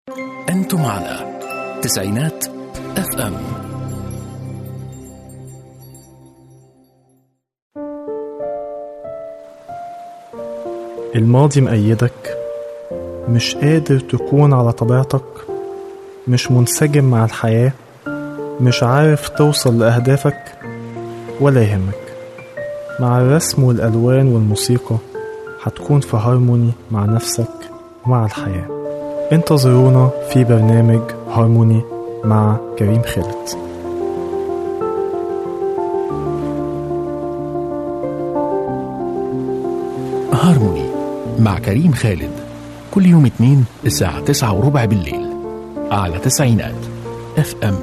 أنتم على تسعينات اف ام الماضي مأيدك مش قادر تكون على طبيعتك مش منسجم مع الحياة مش عارف توصل لأهدافك ولا يهمك مع الرسم والألوان والموسيقى هتكون في هارموني مع نفسك ومع الحياة انتظرونا في برنامج هارموني مع كريم خالد هارموني مع كريم خالد كل يوم اثنين الساعة تسعة وربع بالليل على تسعينات اف ام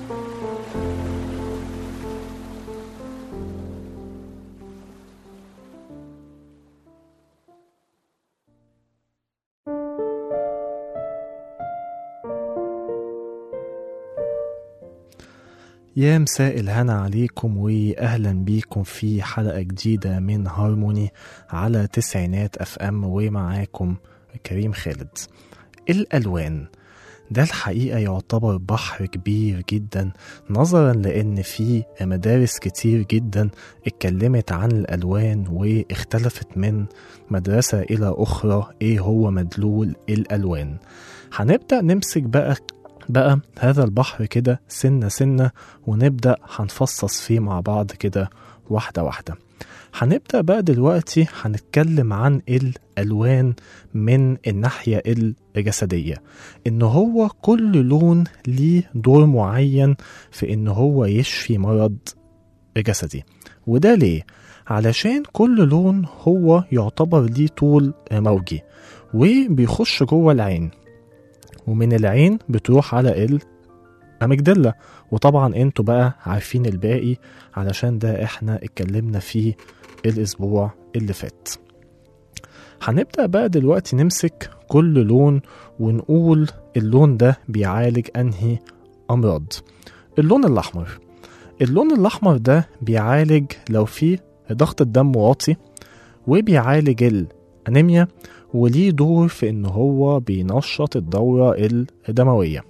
يا مساء الهنا عليكم واهلا بيكم في حلقة جديدة من هارموني على تسعينات اف ام ومعاكم كريم خالد الالوان ده الحقيقة يعتبر بحر كبير جدا نظرا لأن في مدارس كتير جدا اتكلمت عن الألوان واختلفت من مدرسة إلى أخرى إيه هو مدلول الألوان هنبدأ نمسك بقى بقى هذا البحر كده سنة سنة ونبدأ هنفصص فيه مع بعض كده واحدة واحدة هنبدأ بقى دلوقتي هنتكلم عن الألوان من الناحية الجسدية إن هو كل لون ليه دور معين في إن هو يشفي مرض جسدي وده ليه؟ علشان كل لون هو يعتبر ليه طول موجي وبيخش جوه العين ومن العين بتروح على الأميجدلا وطبعا انتوا بقى عارفين الباقي علشان ده احنا اتكلمنا فيه الأسبوع اللي فات هنبدأ بقى دلوقتي نمسك كل لون ونقول اللون ده بيعالج أنهي أمراض اللون الأحمر اللون الأحمر ده بيعالج لو في ضغط الدم واطي وبيعالج الأنيميا وليه دور في إن هو بينشط الدورة الدموية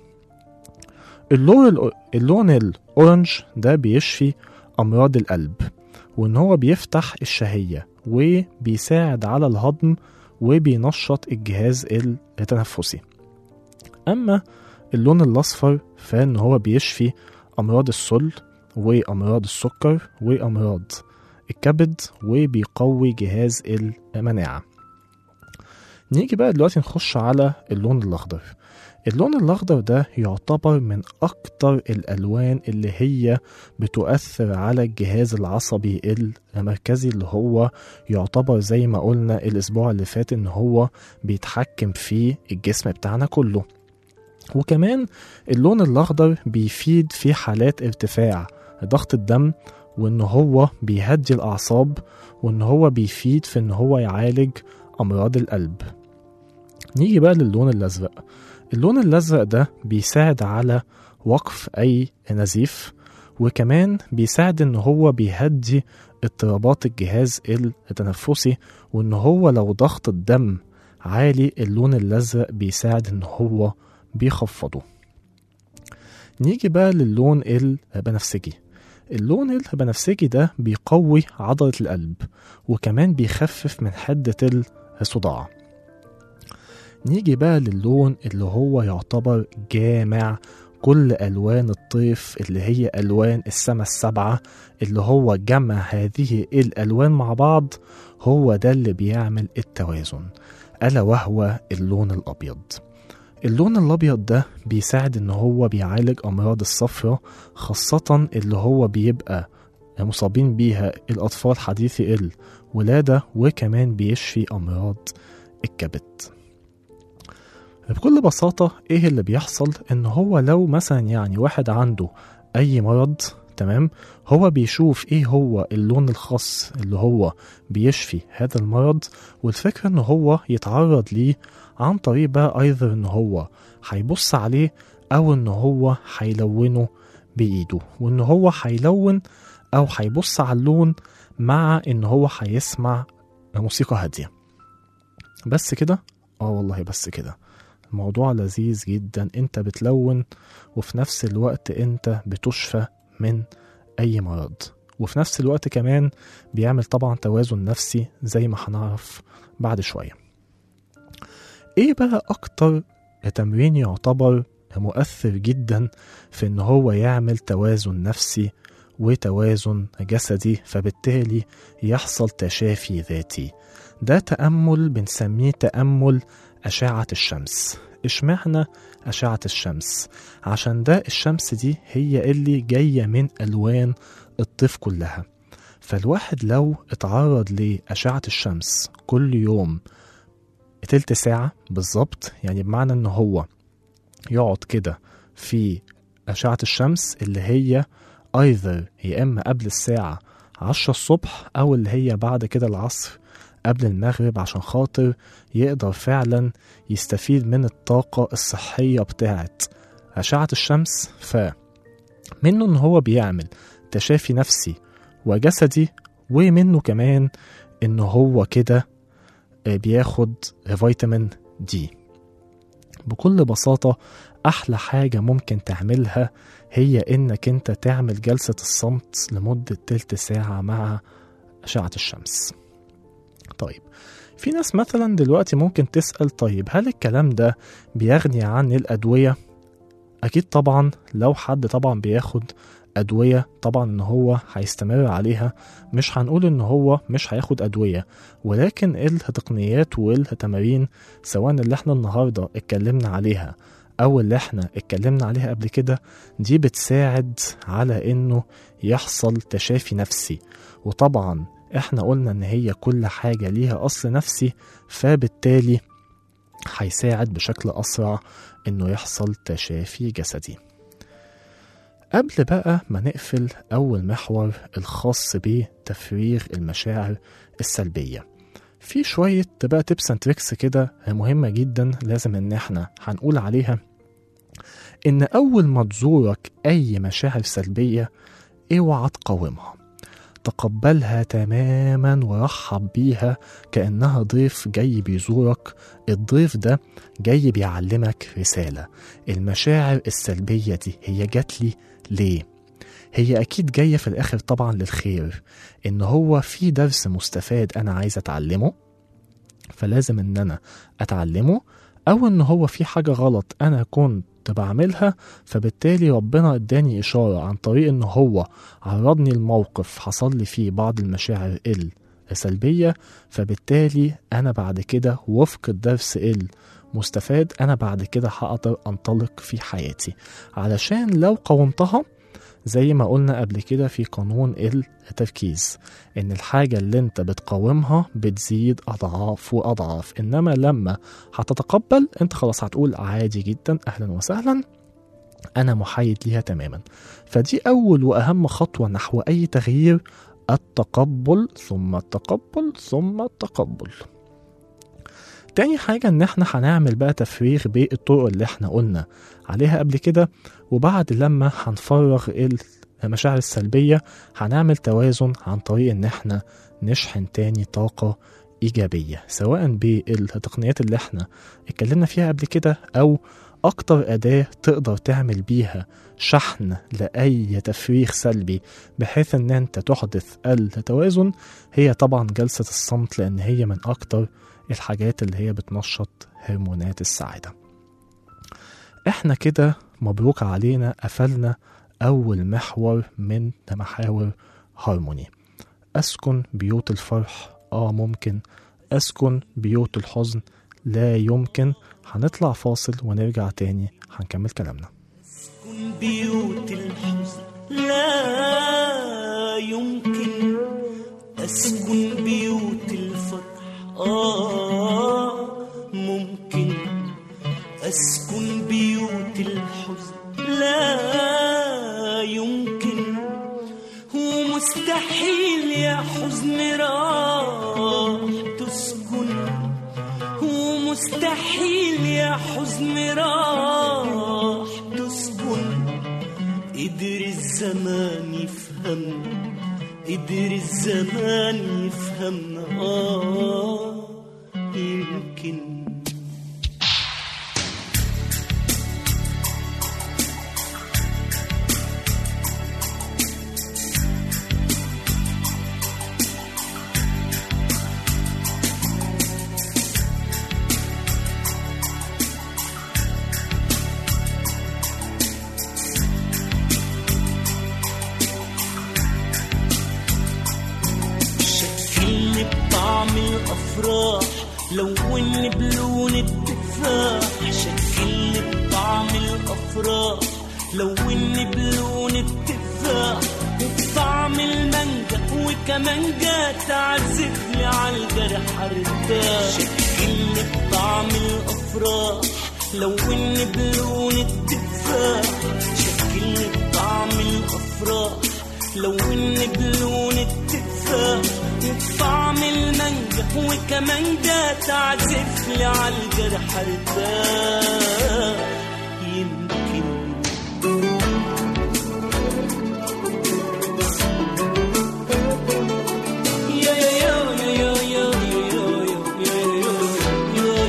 اللون اللون الأورنج ده بيشفي أمراض القلب وإن هو بيفتح الشهية وبيساعد على الهضم وبينشط الجهاز التنفسي أما اللون الأصفر فإن هو بيشفي أمراض السل وأمراض السكر وأمراض الكبد وبيقوي جهاز المناعة نيجي بقى دلوقتي نخش على اللون الأخضر اللون الأخضر ده يعتبر من أكتر الألوان اللي هي بتؤثر على الجهاز العصبي المركزي اللي هو يعتبر زي ما قلنا الأسبوع اللي فات إن هو بيتحكم في الجسم بتاعنا كله وكمان اللون الأخضر بيفيد في حالات ارتفاع ضغط الدم وإن هو بيهدي الأعصاب وإن هو بيفيد في إن هو يعالج أمراض القلب نيجي بقى للون الأزرق اللون الأزرق ده بيساعد على وقف أي نزيف وكمان بيساعد إن هو بيهدي اضطرابات الجهاز التنفسي وإن هو لو ضغط الدم عالي اللون الأزرق بيساعد إن هو بيخفضه نيجي بقى للون البنفسجي اللون البنفسجي ده بيقوي عضلة القلب وكمان بيخفف من حدة الصداع نيجي بقى للون اللي هو يعتبر جامع كل ألوان الطيف اللي هي ألوان السماء السبعة اللي هو جمع هذه الألوان مع بعض هو ده اللي بيعمل التوازن ألا وهو اللون الأبيض اللون الأبيض ده بيساعد إن هو بيعالج أمراض الصفرة خاصة اللي هو بيبقى مصابين بيها الأطفال حديثي الولادة وكمان بيشفي أمراض الكبد بكل بساطة إيه اللي بيحصل إن هو لو مثلا يعني واحد عنده أي مرض تمام هو بيشوف إيه هو اللون الخاص اللي هو بيشفي هذا المرض والفكرة إن هو يتعرض ليه عن طريق بقى أيضا إن هو هيبص عليه أو إن هو هيلونه بإيده وإن هو هيلون أو هيبص على اللون مع إن هو هيسمع موسيقى هادية بس كده اه والله بس كده الموضوع لذيذ جدا انت بتلون وفي نفس الوقت انت بتشفى من اي مرض وفي نفس الوقت كمان بيعمل طبعا توازن نفسي زي ما هنعرف بعد شوية ايه بقى اكتر تمرين يعتبر مؤثر جدا في ان هو يعمل توازن نفسي وتوازن جسدي فبالتالي يحصل تشافي ذاتي ده تأمل بنسميه تأمل أشعة الشمس اشمعنى أشعة الشمس عشان ده الشمس دي هي اللي جاية من ألوان الطيف كلها فالواحد لو اتعرض لأشعة الشمس كل يوم تلت ساعة بالظبط يعني بمعنى ان هو يقعد كده في أشعة الشمس اللي هي ايذر يا اما قبل الساعة عشرة الصبح او اللي هي بعد كده العصر قبل المغرب عشان خاطر يقدر فعلا يستفيد من الطاقة الصحية بتاعت أشعة الشمس فمنه إن هو بيعمل تشافي نفسي وجسدي ومنه كمان إن هو كده بياخد فيتامين دي بكل بساطة أحلى حاجة ممكن تعملها هي إنك أنت تعمل جلسة الصمت لمدة تلت ساعة مع أشعة الشمس طيب في ناس مثلا دلوقتي ممكن تسأل طيب هل الكلام ده بيغني عن الأدوية؟ أكيد طبعا لو حد طبعا بياخد أدوية طبعا إن هو هيستمر عليها مش هنقول إن هو مش هياخد أدوية ولكن التقنيات والتمارين سواء اللي احنا النهاردة اتكلمنا عليها أو اللي احنا اتكلمنا عليها قبل كده دي بتساعد على إنه يحصل تشافي نفسي وطبعا احنا قلنا ان هي كل حاجة ليها اصل نفسي فبالتالي هيساعد بشكل اسرع انه يحصل تشافي جسدي قبل بقى ما نقفل اول محور الخاص بتفريغ المشاعر السلبية في شوية بقى تبس اند تريكس كده مهمة جدا لازم ان احنا هنقول عليها ان اول ما تزورك اي مشاعر سلبية اوعى تقاومها تقبلها تماما ورحب بيها كأنها ضيف جاي بيزورك الضيف ده جاي بيعلمك رسالة المشاعر السلبية دي هي جات لي ليه؟ هي أكيد جاية في الآخر طبعا للخير إن هو في درس مستفاد أنا عايز أتعلمه فلازم إن أنا أتعلمه أو إن هو في حاجة غلط أنا كنت بعملها فبالتالي ربنا اداني إشارة عن طريق إن هو عرضني الموقف حصل لي فيه بعض المشاعر السلبية فبالتالي أنا بعد كده وفق الدرس المستفاد أنا بعد كده هقدر أنطلق في حياتي علشان لو قاومتها زي ما قلنا قبل كده في قانون التركيز ان الحاجة اللي انت بتقاومها بتزيد اضعاف واضعاف انما لما هتتقبل انت خلاص هتقول عادي جدا اهلا وسهلا انا محايد ليها تماما فدي اول واهم خطوة نحو اي تغيير التقبل ثم التقبل ثم التقبل تاني حاجة ان احنا هنعمل بقى تفريغ بالطرق اللي احنا قلنا عليها قبل كده وبعد لما هنفرغ المشاعر السلبية هنعمل توازن عن طريق ان احنا نشحن تاني طاقة إيجابية سواء بالتقنيات اللي احنا اتكلمنا فيها قبل كده أو أكتر أداة تقدر تعمل بيها شحن لأي تفريغ سلبي بحيث إن أنت تحدث التوازن هي طبعا جلسة الصمت لأن هي من أكتر الحاجات اللي هي بتنشط هرمونات السعادة احنا كده مبروك علينا قفلنا أول محور من محاور هارموني أسكن بيوت الفرح آه ممكن أسكن بيوت الحزن لا يمكن هنطلع فاصل ونرجع تاني هنكمل كلامنا أسكن بيوت الحزن لا يمكن أسكن بيوت الفرح آه ممكن أسكن بيوت الحزن لا يمكن ومستحيل يا حزن راح تسكن ومستحيل يا حزن راح تسكن قدر الزمان يفهمنا قدر الزمان يفهمنا آه يمكن لوني بلون التفاح شكلني بطعم الافراح لوني بلون التفاح وبطعم المانجا وكمان جا تعزف لي على الجرح ارتاح شكلني بطعم الافراح لوني بلون التفاح شكلني بطعم الافراح لوني بلون التفاح وبطعم المانجا وكمان جا تعزف لي على الجرح ارتاح يمكن يا يا يا يا يا يا يا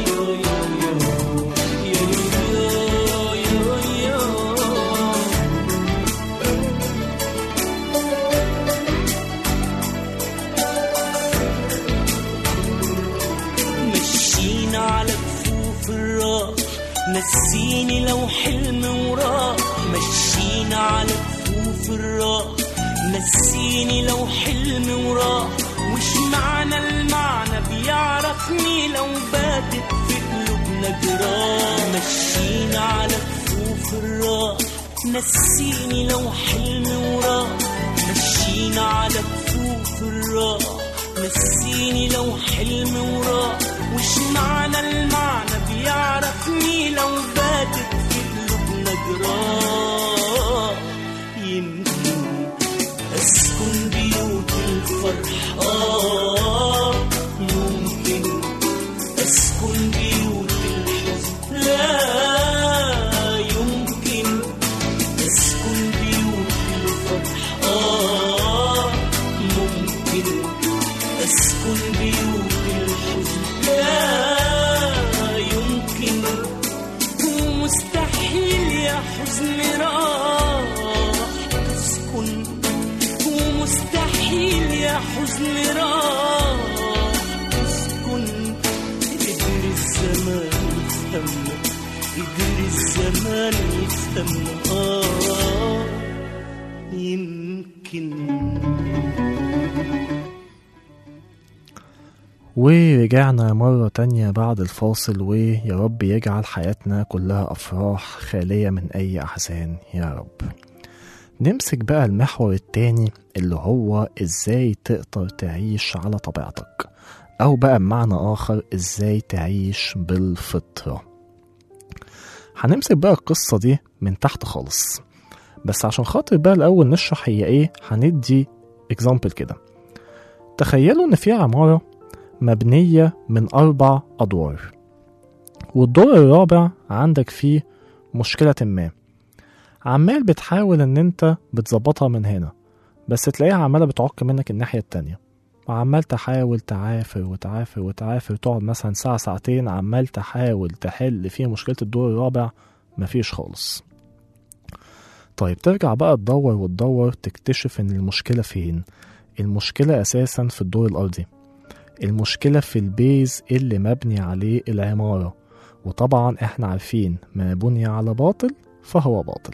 مشينا على كفوف الراح نسيني لو حلم وراح مشينا على كفوف الراح نسيني لو حلم وراح وش معنى المعنى بيعرفني لو باتت في قلوبنا جراح مشينا على كفوف الراح نسيني لو حلم وراح مشينا على كفوف الراح نسيني لو حلم وراح وش معنى المعنى بيعرفني لو باتت في قلوبنا جراح يمكن اسكن بيوت الفرح آه ممكن اسكن بيوت الحزن لا يمكن اسكن بيوت الفرح آه ممكن اسكن بيوت الحزن لا يمكن ومستحيل يا حزن راح تسكن ومستحيل يا حزن راح تسكن قدر الزمان يفهمنا قدر الزمان يفهمنا آه يمكن ورجعنا مرة تانية بعد الفاصل ويا رب يجعل حياتنا كلها أفراح خالية من أي أحزان يا رب نمسك بقى المحور التاني اللي هو إزاي تقدر تعيش على طبيعتك أو بقى بمعنى آخر إزاي تعيش بالفطرة هنمسك بقى القصة دي من تحت خالص بس عشان خاطر بقى الأول نشرح هي إيه هندي اكزامبل كده تخيلوا إن في عمارة مبنية من أربع أدوار والدور الرابع عندك فيه مشكلة ما عمال بتحاول إن أنت بتظبطها من هنا بس تلاقيها عمالة بتعك منك الناحية التانية وعمال تحاول تعافر وتعافر وتعافر تقعد مثلا ساعة ساعتين عمال تحاول تحل في مشكلة الدور الرابع مفيش خالص طيب ترجع بقى تدور وتدور تكتشف إن المشكلة فين المشكلة أساسا في الدور الأرضي المشكلة في البيز اللي مبني عليه العمارة وطبعا احنا عارفين ما بني على باطل فهو باطل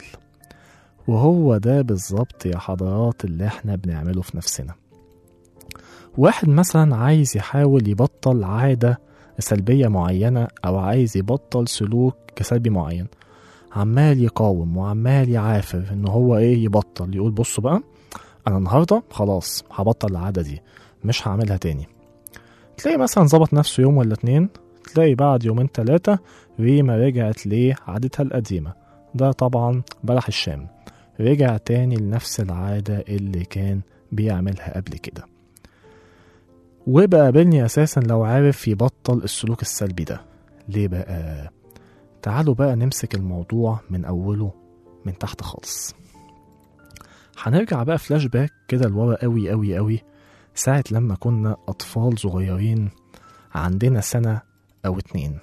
وهو ده بالظبط يا حضرات اللي احنا بنعمله في نفسنا واحد مثلا عايز يحاول يبطل عادة سلبية معينة أو عايز يبطل سلوك سلبي معين عمال يقاوم وعمال يعافر إن هو إيه يبطل يقول بصوا بقى أنا النهاردة خلاص هبطل العادة دي مش هعملها تاني تلاقي مثلا ظبط نفسه يوم ولا اتنين تلاقي بعد يومين تلاتة ريما رجعت لعادتها القديمة ده طبعا بلح الشام رجع تاني لنفس العادة اللي كان بيعملها قبل كده وبقى قابلني أساسا لو عارف يبطل السلوك السلبي ده ليه بقى تعالوا بقى نمسك الموضوع من أوله من تحت خالص هنرجع بقى فلاش باك كده لورا قوي قوي قوي ساعة لما كنا أطفال صغيرين عندنا سنة أو اتنين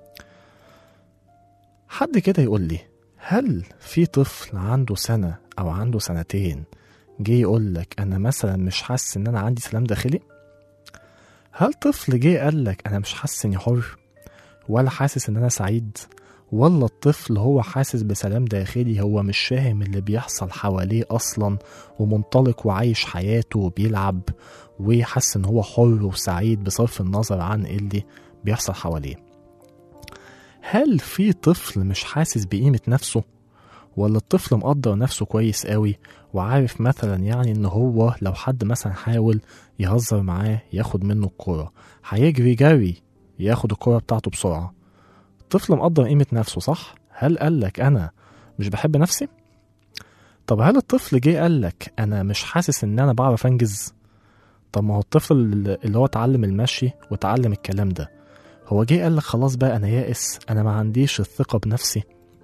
حد كده يقول لي هل في طفل عنده سنة أو عنده سنتين جه يقول لك أنا مثلا مش حاسس إن أنا عندي سلام داخلي؟ هل طفل جه قال لك أنا مش حاسس إني حر؟ ولا حاسس إن أنا سعيد؟ ولا الطفل هو حاسس بسلام داخلي هو مش فاهم اللي بيحصل حواليه أصلا ومنطلق وعايش حياته وبيلعب وحاسس إن هو حر وسعيد بصرف النظر عن اللي بيحصل حواليه هل في طفل مش حاسس بقيمة نفسه ولا الطفل مقدر نفسه كويس قوي وعارف مثلا يعني ان هو لو حد مثلا حاول يهزر معاه ياخد منه الكرة هيجري جري ياخد الكرة بتاعته بسرعة الطفل مقدر قيمة نفسه صح؟ هل قالك أنا مش بحب نفسي؟ طب هل الطفل جه قالك أنا مش حاسس إن أنا بعرف أنجز؟ طب ما هو الطفل اللي هو اتعلم المشي واتعلم الكلام ده هو جه قالك خلاص بقى أنا يائس أنا ما عنديش الثقة بنفسي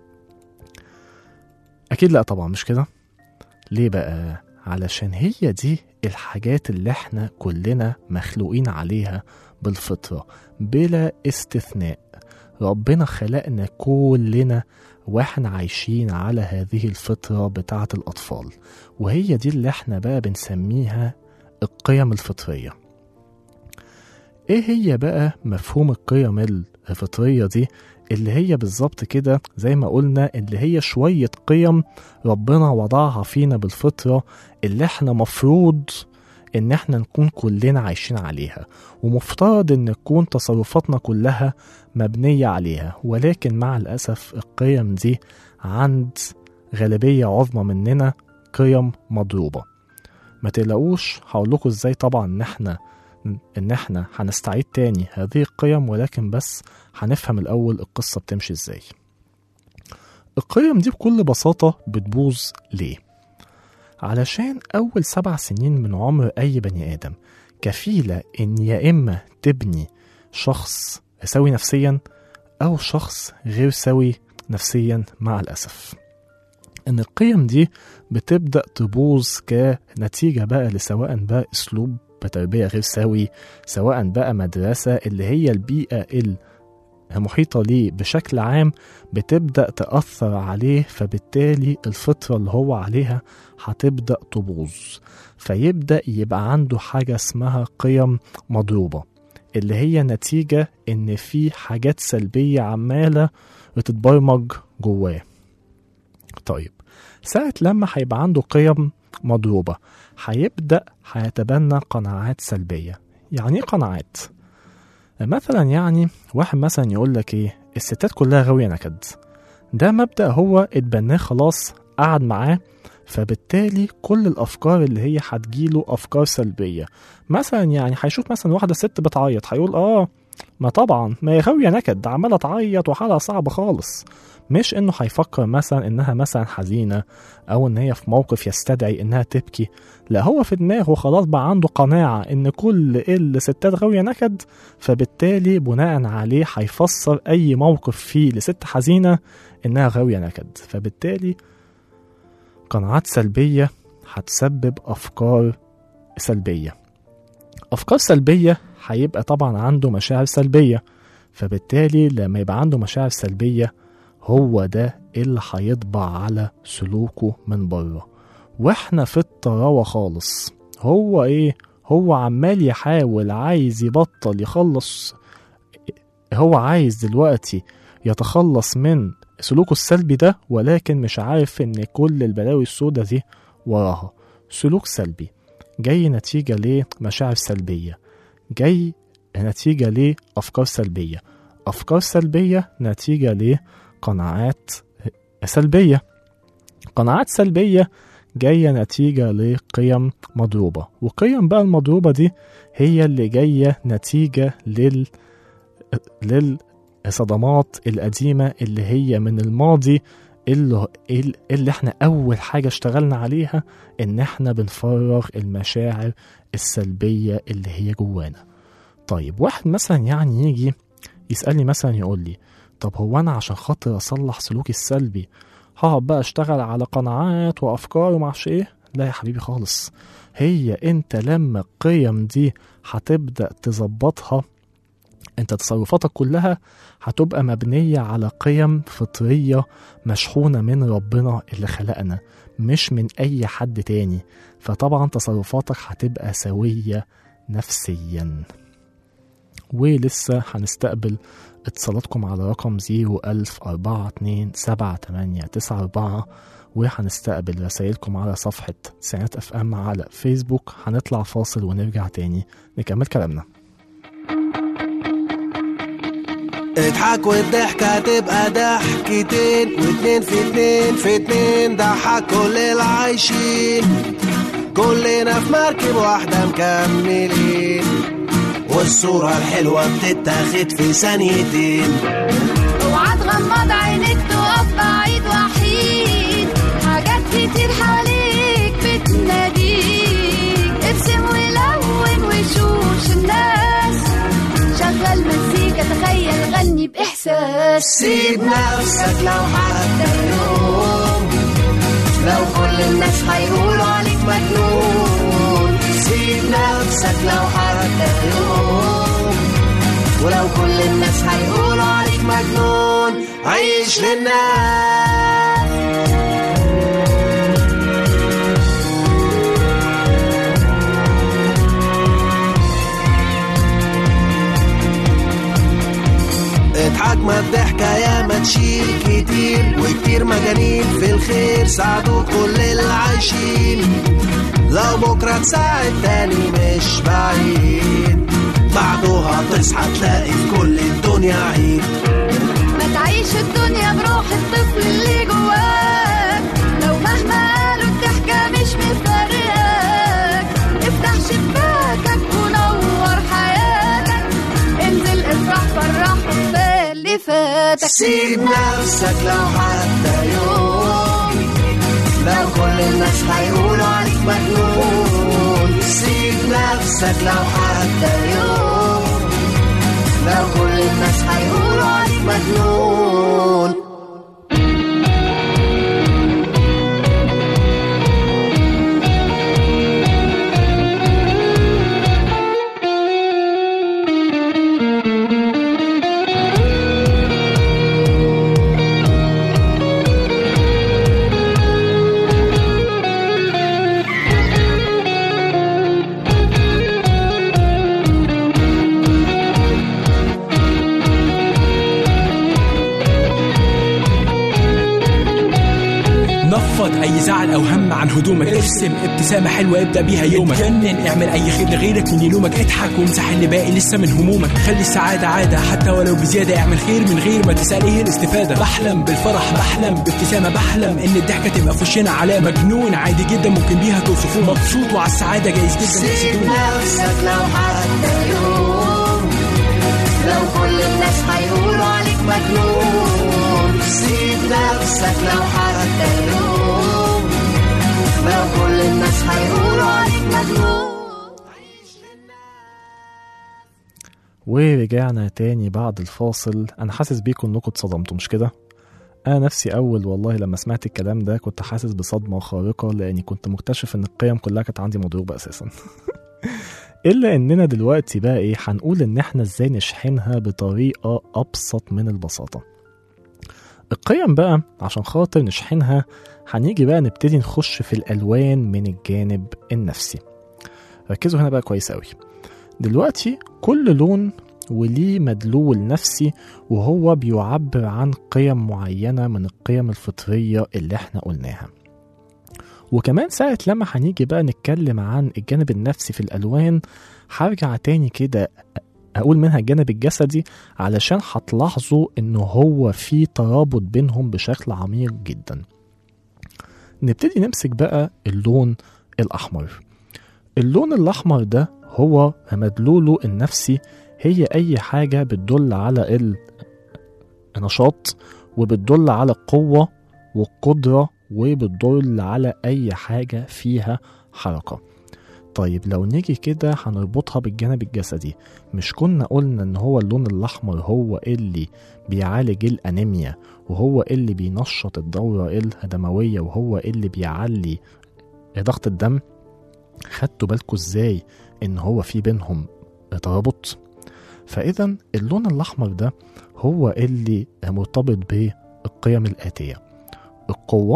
أكيد لأ طبعا مش كده ليه بقى علشان هي دي الحاجات اللي احنا كلنا مخلوقين عليها بالفطرة بلا استثناء ربنا خلقنا كلنا واحنا عايشين على هذه الفطرة بتاعة الأطفال وهي دي اللي احنا بقى بنسميها القيم الفطرية ايه هي بقى مفهوم القيم الفطرية دي اللي هي بالظبط كده زي ما قلنا اللي هي شوية قيم ربنا وضعها فينا بالفطرة اللي احنا مفروض ان احنا نكون كلنا عايشين عليها ومفترض ان تكون تصرفاتنا كلها مبنية عليها ولكن مع الأسف القيم دي عند غالبية عظمى مننا قيم مضروبة ما تقلقوش هقولكوا ازاي طبعا ان احنا ان احنا هنستعيد تاني هذه القيم ولكن بس هنفهم الاول القصة بتمشي ازاي القيم دي بكل بساطة بتبوظ ليه علشان أول سبع سنين من عمر أي بني آدم كفيلة إن يا إما تبني شخص سوي نفسيا أو شخص غير سوي نفسيا مع الأسف إن القيم دي بتبدأ تبوظ كنتيجة بقى لسواء بقى أسلوب بتربية غير سوي سواء بقى مدرسة اللي هي البيئة المحيطة ليه بشكل عام بتبدأ تأثر عليه فبالتالي الفطرة اللي هو عليها هتبدأ تبوظ فيبدأ يبقى عنده حاجة اسمها قيم مضروبة اللي هي نتيجة إن في حاجات سلبية عمالة بتتبرمج جواه طيب ساعة لما هيبقى عنده قيم مضروبة هيبدأ هيتبنى قناعات سلبية يعني ايه قناعات؟ مثلا يعني واحد مثلا يقول لك ايه الستات كلها غاوية نكد ده مبدأ هو اتبناه خلاص قعد معاه فبالتالي كل الافكار اللي هي هتجيله افكار سلبيه مثلا يعني هيشوف مثلا واحده ست بتعيط هيقول اه ما طبعا ما هي غاويه نكد عماله تعيط وحالها صعبه خالص مش انه هيفكر مثلا انها مثلا حزينه او ان هي في موقف يستدعي انها تبكي لا هو في دماغه خلاص بقى عنده قناعه ان كل الستات غاويه نكد فبالتالي بناء عليه هيفسر اي موقف فيه لست حزينه انها غاويه نكد فبالتالي قناعات سلبيه هتسبب افكار سلبيه افكار سلبيه هيبقى طبعا عنده مشاعر سلبيه فبالتالي لما يبقى عنده مشاعر سلبيه هو ده اللي هيطبع على سلوكه من بره واحنا في الطراوه خالص هو ايه هو عمال يحاول عايز يبطل يخلص هو عايز دلوقتي يتخلص من سلوكه السلبي ده ولكن مش عارف ان كل البلاوي السوداء دي وراها سلوك سلبي جاي نتيجة لمشاعر سلبية جاي نتيجة لأفكار سلبية أفكار سلبية نتيجة لقناعات سلبية قناعات سلبية جاية نتيجة لقيم مضروبة وقيم بقى المضروبة دي هي اللي جاية نتيجة لل للصدمات القديمة اللي هي من الماضي اللي, اللي احنا أول حاجة اشتغلنا عليها إن احنا بنفرغ المشاعر السلبية اللي هي جوانا طيب واحد مثلا يعني يجي يسألني مثلا يقول لي طب هو أنا عشان خاطر أصلح سلوكي السلبي هقعد بقى أشتغل على قناعات وأفكار ومعرفش إيه لا يا حبيبي خالص هي أنت لما القيم دي هتبدأ تظبطها انت تصرفاتك كلها هتبقى مبنية على قيم فطرية مشحونة من ربنا اللي خلقنا مش من أي حد تاني فطبعا تصرفاتك هتبقى سوية نفسيا ولسه هنستقبل اتصالاتكم على رقم 010427894 وهنستقبل رسائلكم على صفحة سنات اف ام على فيسبوك هنطلع فاصل ونرجع تاني نكمل كلامنا اضحك والضحكة تبقى ضحكتين واتنين في اتنين في اتنين ضحك كل العايشين كلنا في مركب واحدة مكملين والصورة الحلوة بتتاخد في ثانيتين اوعى تغمض عينيك تقف بعيد وحيد حاجات كتير حواليك بتناديك ارسم ولون وشوش الناس شغل مزيكا تخيل غني بإحساس سيب نفسك لو حتى يوم لو كل الناس هيقولوا عليك مجنون سيب نفسك لو حتى يوم ولو كل الناس هيقولوا عليك مجنون عيش للناس اضحك ما الضحكة يا ما تشيل كتير وكتير مجانين في الخير ساعدوا كل العايشين لو بكرة تساعد تاني مش بعيد بعده هتصحى تلاقي في كل الدنيا عيد ما تعيش الدنيا بروح الطفل اللي جواك لو مهما قالوا الضحكة مش مفرقاك افتح شباكك ونور حياتك انزل افرح فرح وكفاية اللي فاتك سيب نفسك لو حتى يوم لو كل الناس هيقولوا عليك مجنون سيب نفسك لو حتى يوم لو كل الناس هيقولوا عليك مجنون نفض اي زعل او هم عن هدومك ارسم ابتسامه حلوه ابدا بيها يومك اتجنن اعمل اي خير لغيرك من يلومك اضحك وامسح اللي باقي لسه من همومك خلي السعاده عاده حتى ولو بزياده اعمل خير من غير ما تسال ايه الاستفاده بحلم بالفرح بحلم بابتسامه بحلم ان الضحكه تبقى في وشنا علامه مجنون عادي جدا ممكن بيها توصفوه مبسوط وعلى السعاده جايز جدا سيب تحسدوه نفسك لو حتى يوم لو كل الناس هيقولوا عليك مجنون سيب نفسك لو حتى يوم لو كل الناس هيقولوا عليك مجنون ورجعنا تاني بعد الفاصل انا حاسس بيكم انكم اتصدمتوا مش كده انا نفسي اول والله لما سمعت الكلام ده كنت حاسس بصدمه خارقه لاني كنت مكتشف ان القيم كلها كانت عندي مضروبه اساسا الا اننا دلوقتي بقى ايه هنقول ان احنا ازاي نشحنها بطريقه ابسط من البساطه القيم بقى عشان خاطر نشحنها هنيجي بقى نبتدي نخش في الالوان من الجانب النفسي ركزوا هنا بقى كويس قوي دلوقتي كل لون وليه مدلول نفسي وهو بيعبر عن قيم معينة من القيم الفطرية اللي احنا قلناها وكمان ساعة لما هنيجي بقى نتكلم عن الجانب النفسي في الألوان هرجع تاني كده أقول منها الجانب الجسدي علشان هتلاحظوا إن هو في ترابط بينهم بشكل عميق جدا نبتدي نمسك بقى اللون الأحمر اللون الأحمر ده هو مدلوله النفسي هي أي حاجة بتدل على ال- النشاط وبتدل على القوة والقدرة وبتدل على أي حاجة فيها حركة طيب لو نيجي كده هنربطها بالجانب الجسدي مش كنا قلنا ان هو اللون الاحمر هو اللي بيعالج الانيميا وهو اللي بينشط الدورة الدموية وهو اللي بيعلي ضغط الدم خدتوا بالكوا ازاي ان هو في بينهم ترابط فاذا اللون الاحمر ده هو اللي مرتبط بالقيم الاتيه القوه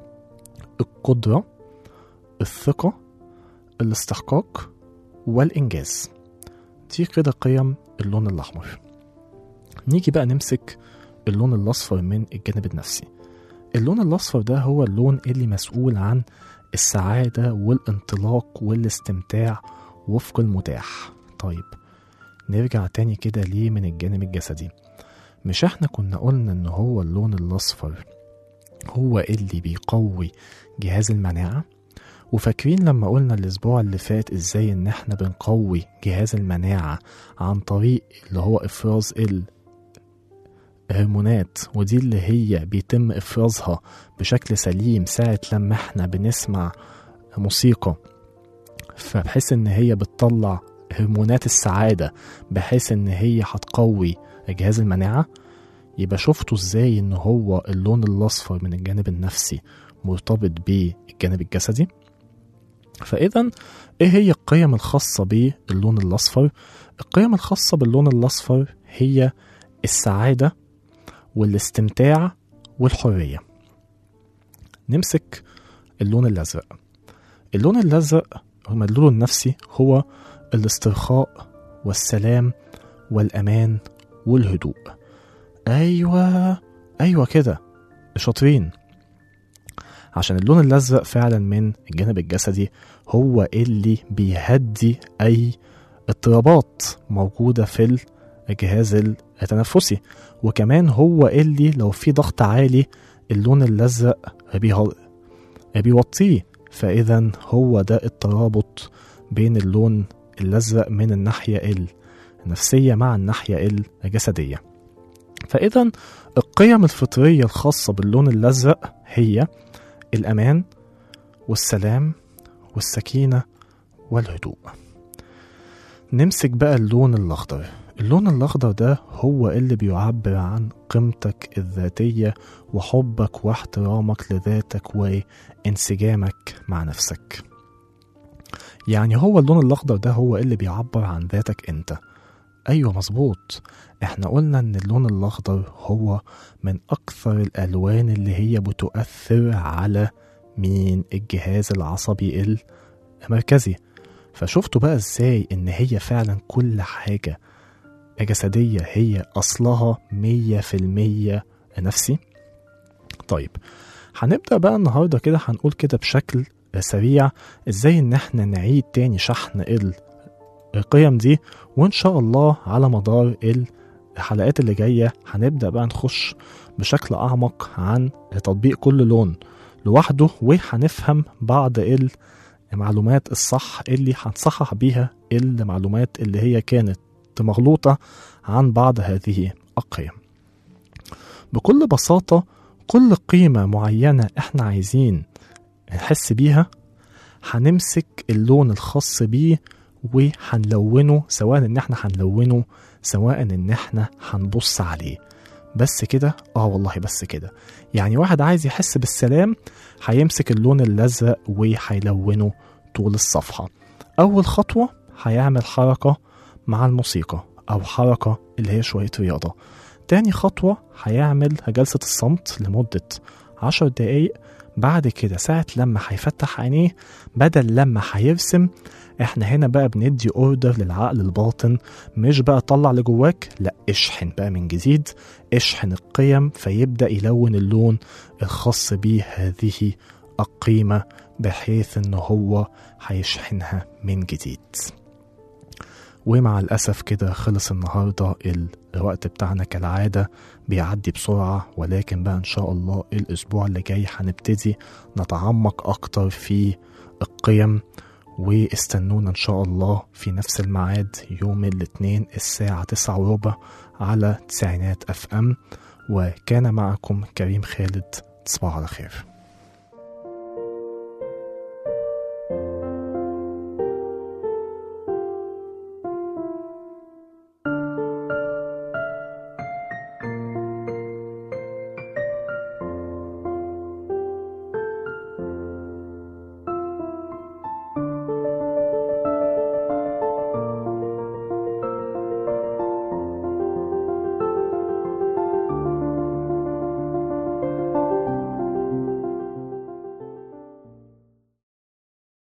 القدره الثقه الاستحقاق والانجاز دي كده قيم اللون الاحمر نيجي بقى نمسك اللون الاصفر من الجانب النفسي اللون الاصفر ده هو اللون اللي مسؤول عن السعاده والانطلاق والاستمتاع وفق المتاح طيب نرجع تاني كده ليه من الجانب الجسدي مش احنا كنا قلنا ان هو اللون الاصفر هو اللي بيقوي جهاز المناعة وفاكرين لما قلنا الاسبوع اللي فات ازاي ان احنا بنقوي جهاز المناعة عن طريق اللي هو افراز الهرمونات ودي اللي هي بيتم افرازها بشكل سليم ساعة لما احنا بنسمع موسيقى فبحيث ان هي بتطلع هرمونات السعادة بحيث ان هي هتقوي جهاز المناعة يبقى شفتوا ازاي ان هو اللون الاصفر من الجانب النفسي مرتبط بالجانب الجسدي فاذا ايه هي القيم الخاصة باللون الاصفر القيم الخاصة باللون الاصفر هي السعادة والاستمتاع والحرية نمسك اللون الازرق اللون الازرق هو مدلوله النفسي هو الاسترخاء والسلام والامان والهدوء ايوه ايوه كده شاطرين عشان اللون الازرق فعلا من الجانب الجسدي هو اللي بيهدي اي اضطرابات موجوده في الجهاز التنفسي وكمان هو اللي لو في ضغط عالي اللون الازرق بيه- بيوطيه فاذا هو ده الترابط بين اللون الازرق من الناحيه النفسيه مع الناحيه الجسديه فاذا القيم الفطريه الخاصه باللون الازرق هي الامان والسلام والسكينه والهدوء نمسك بقى اللون الاخضر اللون الاخضر ده هو اللي بيعبر عن قيمتك الذاتيه وحبك واحترامك لذاتك وانسجامك مع نفسك يعني هو اللون الاخضر ده هو اللي بيعبر عن ذاتك انت ايوه مظبوط احنا قلنا ان اللون الاخضر هو من اكثر الالوان اللي هي بتؤثر على مين الجهاز العصبي المركزي فشفتوا بقى ازاي ان هي فعلا كل حاجة جسدية هي اصلها مية في المية نفسي طيب هنبدأ بقى النهاردة كده هنقول كده بشكل سريع ازاي ان احنا نعيد تاني شحن ال- القيم دي وان شاء الله على مدار الحلقات اللي جاية هنبدأ بقى نخش بشكل أعمق عن تطبيق كل لون لوحده وهنفهم بعض المعلومات الصح اللي هنصحح بيها المعلومات اللي هي كانت مغلوطة عن بعض هذه القيم بكل بساطة كل قيمة معينة احنا عايزين نحس بيها هنمسك اللون الخاص بيه وهنلونه سواء ان احنا هنلونه سواء ان احنا هنبص عليه بس كده اه والله بس كده يعني واحد عايز يحس بالسلام هيمسك اللون الازرق وهيلونه طول الصفحة اول خطوة هيعمل حركة مع الموسيقى او حركة اللي هي شوية رياضة تاني خطوة هيعمل جلسة الصمت لمدة عشر دقايق بعد كده ساعة لما هيفتح عينيه بدل لما هيرسم احنا هنا بقى بندي اوردر للعقل الباطن مش بقى طلع لجواك لا اشحن بقى من جديد اشحن القيم فيبدأ يلون اللون الخاص بيه هذه القيمة بحيث ان هو هيشحنها من جديد ومع الأسف كده خلص النهاردة الوقت بتاعنا كالعادة بيعدي بسرعة ولكن بقى إن شاء الله الأسبوع اللي جاي هنبتدي نتعمق أكتر في القيم واستنونا إن شاء الله في نفس الميعاد يوم الاثنين الساعة تسعة وربع على تسعينات أف أم وكان معكم كريم خالد تصبحوا على خير